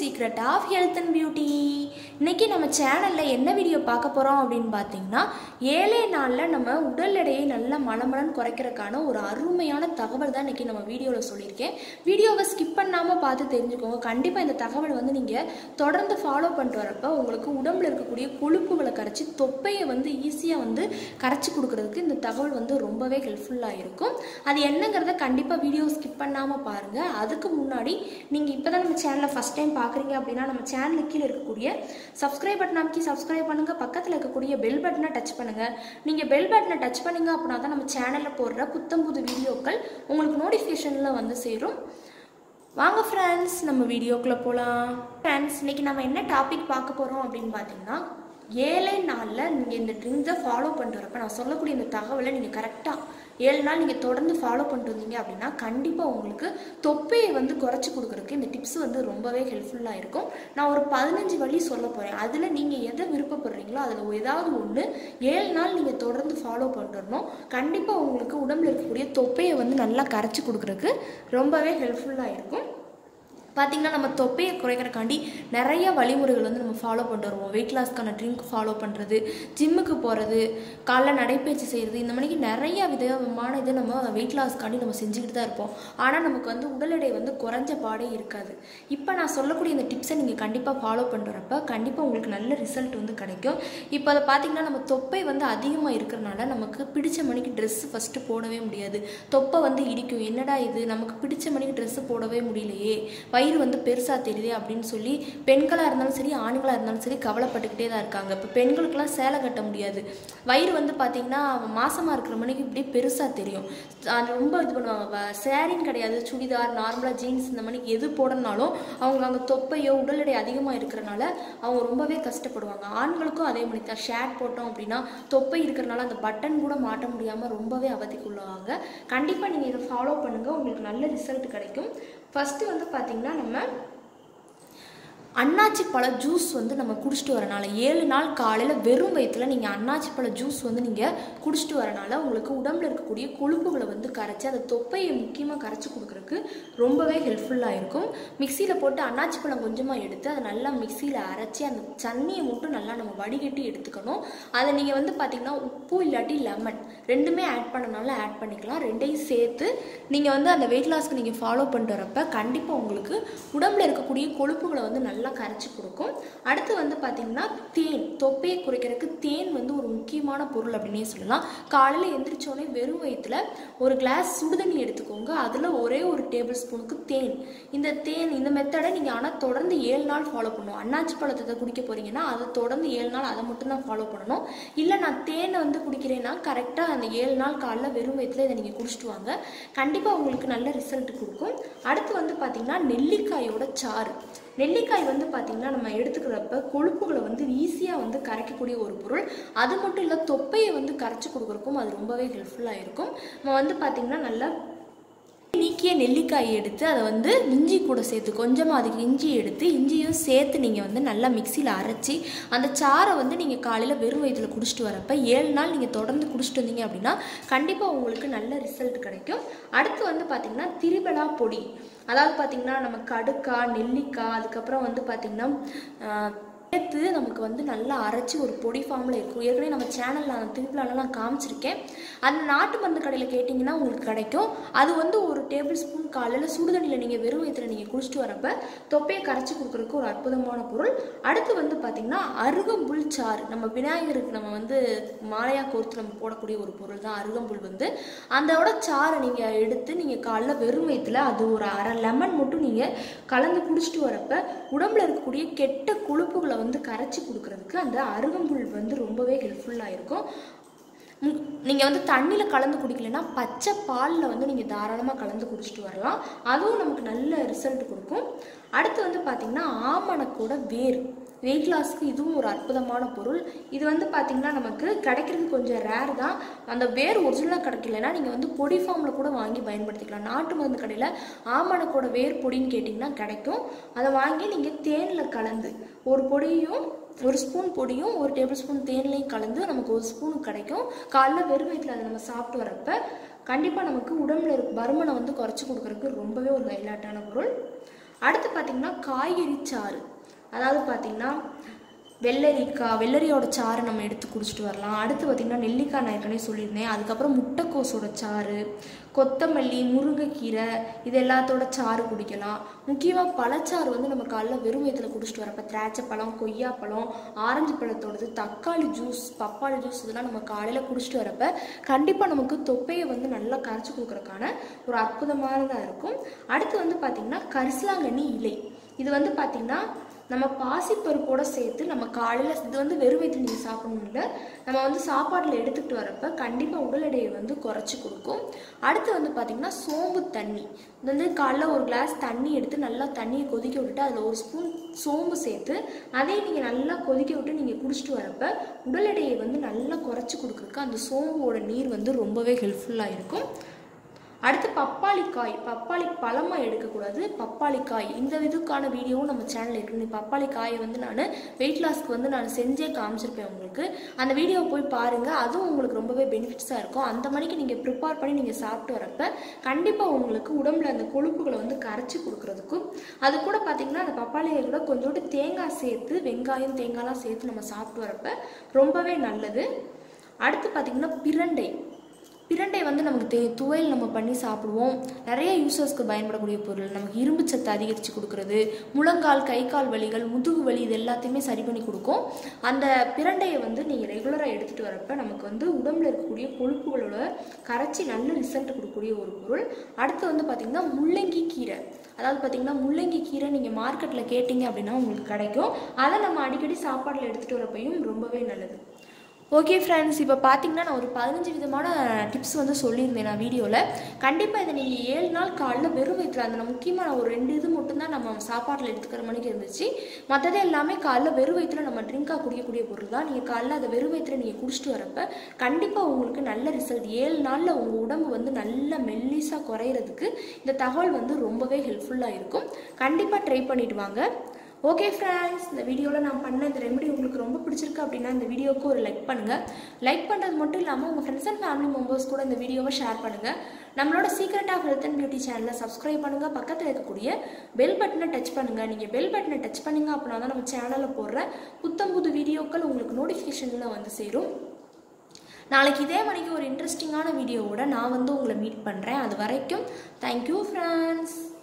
secret of health and beauty இன்னைக்கு நம்ம சேனலில் என்ன வீடியோ பார்க்க போகிறோம் அப்படின்னு பார்த்தீங்கன்னா ஏழே நாளில் நம்ம உடல் எடையை நல்லா மலமலன்னு குறைக்கிறதுக்கான ஒரு அருமையான தகவல் தான் இன்னைக்கு நம்ம வீடியோவில் சொல்லியிருக்கேன் வீடியோவை ஸ்கிப் பண்ணாமல் பார்த்து தெரிஞ்சுக்கோங்க கண்டிப்பாக இந்த தகவல் வந்து நீங்கள் தொடர்ந்து ஃபாலோ பண்ணிட்டு வரப்போ உங்களுக்கு உடம்புல இருக்கக்கூடிய கொழுப்புகளை கரைச்சி தொப்பையை வந்து ஈஸியாக வந்து கரைச்சி கொடுக்கறதுக்கு இந்த தகவல் வந்து ரொம்பவே ஹெல்ப்ஃபுல்லாக இருக்கும் அது என்னங்கிறத கண்டிப்பாக வீடியோ ஸ்கிப் பண்ணாமல் பாருங்கள் அதுக்கு முன்னாடி நீங்கள் இப்போ தான் நம்ம சேனலை ஃபஸ்ட் டைம் பார்க்குறீங்க அப்படின்னா நம்ம சேனலுக்கு கீழே இருக்கக்கூடிய சப்ஸ்கிரைப் பட்டன் அமைக்கி சப்ஸ்கிரைப் பண்ணுங்கள் பக்கத்தில் இருக்கக்கூடிய பெல் பட்டனை டச் பண்ணுங்கள் நீங்கள் பெல் பட்டனை டச் பண்ணுங்க அப்படின்னா தான் நம்ம சேனலில் போடுற புத்தம் புது வீடியோக்கள் உங்களுக்கு நோட்டிஃபிகேஷனில் வந்து சேரும் வாங்க ஃப்ரெண்ட்ஸ் நம்ம வீடியோக்குள்ளே போகலாம் ஃப்ரெண்ட்ஸ் இன்னைக்கு நம்ம என்ன டாபிக் பார்க்க போகிறோம் அப்படின்னு பார்த்தீங்கன்னா ஏழே நாளில் நீங்கள் இந்த ட்ரிங்க்ஸை ஃபாலோ பண்ணிட்டு வரப்ப நான் சொல்லக்கூடிய இந்த தகவலை நீங்கள் கரெக்டாக ஏழு நாள் நீங்கள் தொடர்ந்து ஃபாலோ பண்ணிட்டு வந்தீங்க அப்படின்னா கண்டிப்பாக உங்களுக்கு தொப்பையை வந்து குறைச்சி கொடுக்குறதுக்கு இந்த டிப்ஸ் வந்து ரொம்பவே ஹெல்ப்ஃபுல்லாக இருக்கும் நான் ஒரு பதினஞ்சு வழி சொல்ல போகிறேன் அதில் நீங்கள் எதை விருப்பப்படுறீங்களோ அதில் ஏதாவது ஒன்று ஏழு நாள் நீங்கள் தொடர்ந்து ஃபாலோ பண்ணிட்டு வரணும் கண்டிப்பாக உங்களுக்கு உடம்புல இருக்கக்கூடிய தொப்பையை வந்து நல்லா கரைச்சி கொடுக்குறதுக்கு ரொம்பவே ஹெல்ப்ஃபுல்லாக இருக்கும் பார்த்திங்கன்னா நம்ம தொப்பையை குறைக்கிறக்காண்டி நிறைய வழிமுறைகள் வந்து நம்ம ஃபாலோ பண்ணிட்டு வருவோம் வெயிட் லாஸ்க்கான ட்ரிங்க் ஃபாலோ பண்ணுறது ஜிம்முக்கு போகிறது காலைல நடைப்பயிற்சி செய்கிறது இந்த மாதிரிக்கு நிறைய விதமான இதை நம்ம வெயிட் லாஸ்க்காண்டி நம்ம செஞ்சுக்கிட்டு தான் இருப்போம் ஆனால் நமக்கு வந்து உடல் எடை வந்து குறைஞ்ச பாடே இருக்காது இப்போ நான் சொல்லக்கூடிய இந்த டிப்ஸை நீங்கள் கண்டிப்பாக ஃபாலோ பண்ணிட்டு வரப்ப கண்டிப்பாக உங்களுக்கு நல்ல ரிசல்ட் வந்து கிடைக்கும் இப்போ அதை பார்த்திங்கன்னா நம்ம தொப்பை வந்து அதிகமாக இருக்கிறனால நமக்கு பிடிச்ச மணிக்கு ட்ரெஸ்ஸு ஃபஸ்ட்டு போடவே முடியாது தொப்பை வந்து இடிக்கும் என்னடா இது நமக்கு பிடிச்ச மணிக்கு ட்ரெஸ்ஸு போடவே முடியலையே வயிறு வந்து பெருசாக தெரியுதே அப்படின்னு சொல்லி பெண்களாக இருந்தாலும் சரி ஆண்களாக இருந்தாலும் சரி கவலைப்பட்டுக்கிட்டே தான் இருக்காங்க இப்போ பெண்களுக்கெல்லாம் சேலை கட்ட முடியாது வயிறு வந்து பார்த்திங்கன்னா மாசமாக இருக்கிற மணிக்கு இப்படி பெருசாக தெரியும் அது ரொம்ப இது பண்ணுவாங்க சேரின்னு கிடையாது சுடிதார் நார்மலாக ஜீன்ஸ் இந்த மணிக்கு எது போடனாலும் அவங்க அங்கே தொப்பையோ உடல் எடை அதிகமாக இருக்கிறனால அவங்க ரொம்பவே கஷ்டப்படுவாங்க ஆண்களுக்கும் அதே மாதிரி தான் ஷேட் போட்டோம் அப்படின்னா தொப்பை இருக்கிறனால அந்த பட்டன் கூட மாட்ட முடியாமல் ரொம்பவே அவதிக்குள்ளாங்க கண்டிப்பாக நீங்கள் இதை ஃபாலோ பண்ணுங்கள் உங்களுக்கு நல்ல ரிசல்ட் கிடைக்கும் ஃபஸ்ட்டு வந்து பார்த்திங்கன்னா நம்ம அன்னாச்சி பழ ஜூஸ் வந்து நம்ம குடிச்சிட்டு வரனால ஏழு நாள் காலையில் வெறும் வயிற்றில் நீங்கள் அன்னாச்சி பழ ஜூஸ் வந்து நீங்கள் குடிச்சிட்டு வரனால உங்களுக்கு உடம்புல இருக்கக்கூடிய கொழுப்புகளை வந்து கரைச்சி அந்த தொப்பையை முக்கியமாக கரைச்சி கொடுக்குறதுக்கு ரொம்பவே ஹெல்ப்ஃபுல்லாக இருக்கும் மிக்சியில் போட்டு அன்னாச்சி பழம் கொஞ்சமாக எடுத்து அதை நல்லா மிக்சியில் அரைச்சி அந்த தண்ணியை மட்டும் நல்லா நம்ம வடிகட்டி எடுத்துக்கணும் அதை நீங்கள் வந்து பார்த்திங்கன்னா உப்பு இல்லாட்டி லெமன் ரெண்டுமே ஆட் பண்ணனால ஆட் பண்ணிக்கலாம் ரெண்டையும் சேர்த்து நீங்கள் வந்து அந்த வெயிட் லாஸ்க்கு நீங்கள் ஃபாலோ பண்ணிட்டு வரப்ப கண்டிப்பாக உங்களுக்கு உடம்புல இருக்கக்கூடிய கொழுப்புகளை வந்து நல்லா நல்லா கரைச்சி கொடுக்கும் அடுத்து வந்து பார்த்திங்கன்னா தேன் தொப்பையை குறைக்கிறதுக்கு தேன் வந்து ஒரு முக்கியமான பொருள் அப்படின்னே சொல்லலாம் காலையில் எந்திரிச்சோடனே வெறும் வயிற்றுல ஒரு கிளாஸ் சுடுதண்ணி எடுத்துக்கோங்க அதில் ஒரே ஒரு டேபிள் ஸ்பூனுக்கு தேன் இந்த தேன் இந்த மெத்தடை நீங்கள் ஆனால் தொடர்ந்து ஏழு நாள் ஃபாலோ பண்ணணும் அன்னாச்சி பழத்தை குடிக்க போகிறீங்கன்னா அதை தொடர்ந்து ஏழு நாள் அதை மட்டும் தான் ஃபாலோ பண்ணணும் இல்லை நான் தேனை வந்து குடிக்கிறேன்னா கரெக்டாக அந்த ஏழு நாள் காலைல வெறும் வயிற்றுல இதை நீங்கள் குடிச்சிட்டு வாங்க கண்டிப்பாக உங்களுக்கு நல்ல ரிசல்ட் கொடுக்கும் அடுத்து வந்து பார்த்திங்கன்னா நெல்லிக்காயோட சாறு நெல்லிக்காய் வந்து பார்த்திங்கன்னா நம்ம எடுத்துக்கிறப்ப கொழுப்புகளை வந்து ஈஸியாக வந்து கரைக்கக்கூடிய ஒரு பொருள் அது மட்டும் இல்லை தொப்பையை வந்து கரைச்சி கொடுக்குறக்கும் அது ரொம்பவே ஹெல்ப்ஃபுல்லாக இருக்கும் நம்ம வந்து பார்த்திங்கன்னா நல்லா நீக்கிய நெல்லிக்காய் எடுத்து அதை வந்து இஞ்சி கூட சேர்த்து கொஞ்சமாக அதுக்கு இஞ்சி எடுத்து இஞ்சியும் சேர்த்து நீங்கள் வந்து நல்லா மிக்சியில் அரைச்சி அந்த சாரை வந்து நீங்கள் காலையில் வெறும் வயிற்றில் குடிச்சிட்டு வரப்போ ஏழு நாள் நீங்கள் தொடர்ந்து குடிச்சிட்டு வந்தீங்க அப்படின்னா கண்டிப்பாக உங்களுக்கு நல்ல ரிசல்ட் கிடைக்கும் அடுத்து வந்து பார்த்திங்கன்னா திரிபலா பொடி அதாவது பார்த்திங்கன்னா நம்ம கடுக்காய் நெல்லிக்காய் அதுக்கப்புறம் வந்து பார்த்திங்கன்னா சேர்த்து நமக்கு வந்து நல்லா அரைச்சி ஒரு பொடி ஃபார்மில் இருக்கும் ஏற்கனவே நம்ம சேனலில் நான் திருப்பிலாலாம் நான் காமிச்சிருக்கேன் அந்த நாட்டு மருந்து கடையில் கேட்டிங்கன்னா உங்களுக்கு கிடைக்கும் அது வந்து ஒரு டேபிள் ஸ்பூன் காலையில் சுடுதண்ணியில் நீங்கள் வெறும் வயிற்றில் நீங்கள் குடிச்சிட்டு வரப்ப தொப்பையை கரைச்சி கொடுக்குறதுக்கு ஒரு அற்புதமான பொருள் அடுத்து வந்து பார்த்திங்கன்னா அருகம்புல் சாறு நம்ம விநாயகருக்கு நம்ம வந்து மாலையாக கோர்த்து நம்ம போடக்கூடிய ஒரு பொருள் தான் அருகம்புல் வந்து அதோட சாறை நீங்கள் எடுத்து நீங்கள் காலைல வெறும் வயிற்றில் அது ஒரு அரை லெமன் மட்டும் நீங்கள் கலந்து குடிச்சிட்டு வரப்ப உடம்புல இருக்கக்கூடிய கெட்ட கொழுப்புகளை வந்து கரைச்சி கொடுக்கறதுக்கு அந்த அருகம்புல் வந்து ரொம்பவே ஹெல்ப்ஃபுல்லாக இருக்கும் நீங்கள் வந்து தண்ணியில் கலந்து குடிக்கலைன்னா பச்சை பாலில் வந்து நீங்கள் தாராளமாக கலந்து குடிச்சிட்டு வரலாம் அதுவும் நமக்கு நல்ல ரிசல்ட் கொடுக்கும் அடுத்து வந்து பார்த்திங்கன்னா ஆமணக்கோட வேர் வெயிட் லாஸ்க்கு இதுவும் ஒரு அற்புதமான பொருள் இது வந்து பார்த்திங்கன்னா நமக்கு கிடைக்கிறது கொஞ்சம் ரேர் தான் அந்த வேர் ஒரிஜினலாக கிடைக்கலனா நீங்கள் வந்து பொடி ஃபார்மில் கூட வாங்கி பயன்படுத்திக்கலாம் நாட்டு மருந்து கடையில் ஆமணக்கோட வேர் பொடின்னு கேட்டிங்கன்னா கிடைக்கும் அதை வாங்கி நீங்கள் தேனில் கலந்து ஒரு பொடியும் ஒரு ஸ்பூன் பொடியும் ஒரு டேபிள் ஸ்பூன் தேன்லையும் கலந்து நமக்கு ஒரு ஸ்பூன் கிடைக்கும் காலைல வெறும் வயிற்றில் அதை நம்ம சாப்பிட்டு வரப்ப கண்டிப்பாக நமக்கு உடம்புல இருக்க பருமனை வந்து குறைச்சி கொடுக்கறதுக்கு ரொம்பவே ஒரு ஹைலாட்டான பொருள் அடுத்து பார்த்திங்கன்னா காய்கறி சாறு அதாவது பார்த்திங்கன்னா வெள்ளரிக்காய் வெள்ளரியோட சாறு நம்ம எடுத்து குடிச்சிட்டு வரலாம் அடுத்து பார்த்திங்கன்னா நெல்லிக்காய் நான் ஏற்கனவே சொல்லியிருந்தேன் அதுக்கப்புறம் முட்டைக்கோஸோட சாறு கொத்தமல்லி முருங்கைக்கீரை இது எல்லாத்தோட சாறு குடிக்கலாம் முக்கியமாக பழச்சாறு வந்து நம்ம காலைல வெறும் வயிற்றுல குடிச்சிட்டு வரப்போ திராட்சை பழம் கொய்யாப்பழம் ஆரஞ்சு பழத்தோடது தக்காளி ஜூஸ் பப்பாளி ஜூஸ் இதெல்லாம் நம்ம காலையில் குடிச்சிட்டு வரப்ப கண்டிப்பாக நமக்கு தொப்பையை வந்து நல்லா கரைச்சி கொடுக்குறக்கான ஒரு அற்புதமானதாக இருக்கும் அடுத்து வந்து பார்த்திங்கன்னா கரிசலாங்கண்ணி இலை இது வந்து பார்த்திங்கன்னா நம்ம பாசிப்பருப்போட சேர்த்து நம்ம காலையில் இது வந்து வெறும் வயிற்று நீங்கள் சாப்பிடணும் இல்லை நம்ம வந்து சாப்பாட்டில் எடுத்துக்கிட்டு வரப்ப கண்டிப்பாக உடல் எடையை வந்து குறைச்சி கொடுக்கும் அடுத்து வந்து பார்த்திங்கன்னா சோம்பு தண்ணி இது வந்து காலைல ஒரு கிளாஸ் தண்ணி எடுத்து நல்லா தண்ணியை கொதிக்க விட்டுட்டு அதில் ஒரு ஸ்பூன் சோம்பு சேர்த்து அதையும் நீங்கள் நல்லா கொதிக்க விட்டு நீங்கள் குடிச்சிட்டு வரப்ப உடல் எடையை வந்து நல்லா குறைச்சி கொடுக்குறதுக்கு அந்த சோம்போட நீர் வந்து ரொம்பவே ஹெல்ப்ஃபுல்லாக இருக்கும் அடுத்து பப்பாளி காய் பப்பாளி பழமாக எடுக்கக்கூடாது பப்பாளி காய் இந்த இதுக்கான வீடியோவும் நம்ம சேனலில் இருக்குது பப்பாளி காயை வந்து நான் வெயிட் லாஸ்க்கு வந்து நான் செஞ்சே காமிச்சிருப்பேன் உங்களுக்கு அந்த வீடியோவை போய் பாருங்கள் அதுவும் உங்களுக்கு ரொம்பவே பெனிஃபிட்ஸாக இருக்கும் அந்த மணிக்கு நீங்கள் ப்ரிப்பேர் பண்ணி நீங்கள் சாப்பிட்டு வரப்ப கண்டிப்பாக உங்களுக்கு உடம்புல அந்த கொழுப்புகளை வந்து கரைச்சி கொடுக்குறதுக்கும் அது கூட பார்த்திங்கன்னா அந்த பப்பாளியை கூட கொஞ்சோண்டு தேங்காய் சேர்த்து வெங்காயம் தேங்காய்லாம் சேர்த்து நம்ம சாப்பிட்டு வரப்ப ரொம்பவே நல்லது அடுத்து பார்த்திங்கன்னா பிரண்டை பிரண்டை வந்து நமக்கு தே துவையல் நம்ம பண்ணி சாப்பிடுவோம் நிறைய யூசர்ஸ்க்கு பயன்படக்கூடிய பொருள் நமக்கு இரும்பு சத்து அதிகரித்து கொடுக்குறது முழங்கால் கை கால் வலிகள் முதுகு வலி இது எல்லாத்தையுமே சரி பண்ணி கொடுக்கும் அந்த பிரண்டையை வந்து நீங்கள் ரெகுலராக எடுத்துகிட்டு வரப்ப நமக்கு வந்து உடம்புல இருக்கக்கூடிய கொழுப்புகளோட கரைச்சி நல்ல ரிசல்ட் கொடுக்கக்கூடிய ஒரு பொருள் அடுத்து வந்து பார்த்திங்கன்னா முள்ளங்கி கீரை அதாவது பார்த்திங்கன்னா முள்ளங்கி கீரை நீங்கள் மார்க்கெட்டில் கேட்டிங்க அப்படின்னா உங்களுக்கு கிடைக்கும் அதை நம்ம அடிக்கடி சாப்பாட்டில் எடுத்துகிட்டு வரப்பையும் ரொம்பவே நல்லது ஓகே ஃப்ரெண்ட்ஸ் இப்போ பார்த்தீங்கன்னா நான் ஒரு பதினஞ்சு விதமான டிப்ஸ் வந்து சொல்லியிருந்தேன் நான் வீடியோவில் கண்டிப்பாக இதை நீங்கள் ஏழு நாள் காலைல வெறும் வயிற்றுல அந்த முக்கியமாக நான் ஒரு ரெண்டு இது மட்டும்தான் நம்ம சாப்பாட்டில் எடுத்துக்கிற மணிக்கு இருந்துச்சு மற்றது எல்லாமே காலைல வெறும் வயிற்றுல நம்ம ட்ரிங்காக குடிக்கக்கூடிய பொருள் தான் நீங்கள் காலைல அதை வெறும் வயிற்றுல நீங்கள் குடிச்சிட்டு வரப்ப கண்டிப்பாக உங்களுக்கு நல்ல ரிசல்ட் ஏழு நாளில் உங்கள் உடம்பு வந்து நல்ல மெல்லிஸாக குறையிறதுக்கு இந்த தகவல் வந்து ரொம்பவே ஹெல்ப்ஃபுல்லாக இருக்கும் கண்டிப்பாக ட்ரை பண்ணிட்டு வாங்க ஓகே ஃப்ரெண்ட்ஸ் இந்த வீடியோவில் நான் பண்ண இந்த ரெமெடி உங்களுக்கு ரொம்ப பிடிச்சிருக்கு அப்படின்னா இந்த வீடியோவுக்கு ஒரு லைக் பண்ணுங்கள் லைக் பண்ணுறது மட்டும் இல்லாமல் உங்கள் ஃப்ரெண்ட்ஸ் அண்ட் ஃபேமிலி மெம்பர்ஸ் கூட இந்த வீடியோவை ஷேர் பண்ணுங்கள் நம்மளோட secret of health and beauty சேனலை சப்ஸ்கிரைப் பண்ணுங்கள் பக்கத்தில் இருக்கக்கூடிய பெல் பட்டனை டச் பண்ணுங்கள் நீங்கள் பெல் பட்டனை டச் பண்ணுங்க அப்படின்னா தான் நம்ம சேனலில் போடுற புத்தம் புது வீடியோக்கள் உங்களுக்கு நோட்டிஃபிகேஷனில் வந்து சேரும் நாளைக்கு இதே மணிக்கு ஒரு இன்ட்ரெஸ்டிங்கான வீடியோவோட நான் வந்து உங்களை மீட் பண்ணுறேன் அது வரைக்கும் தேங்க்யூ ஃப்ரெண்ட்ஸ்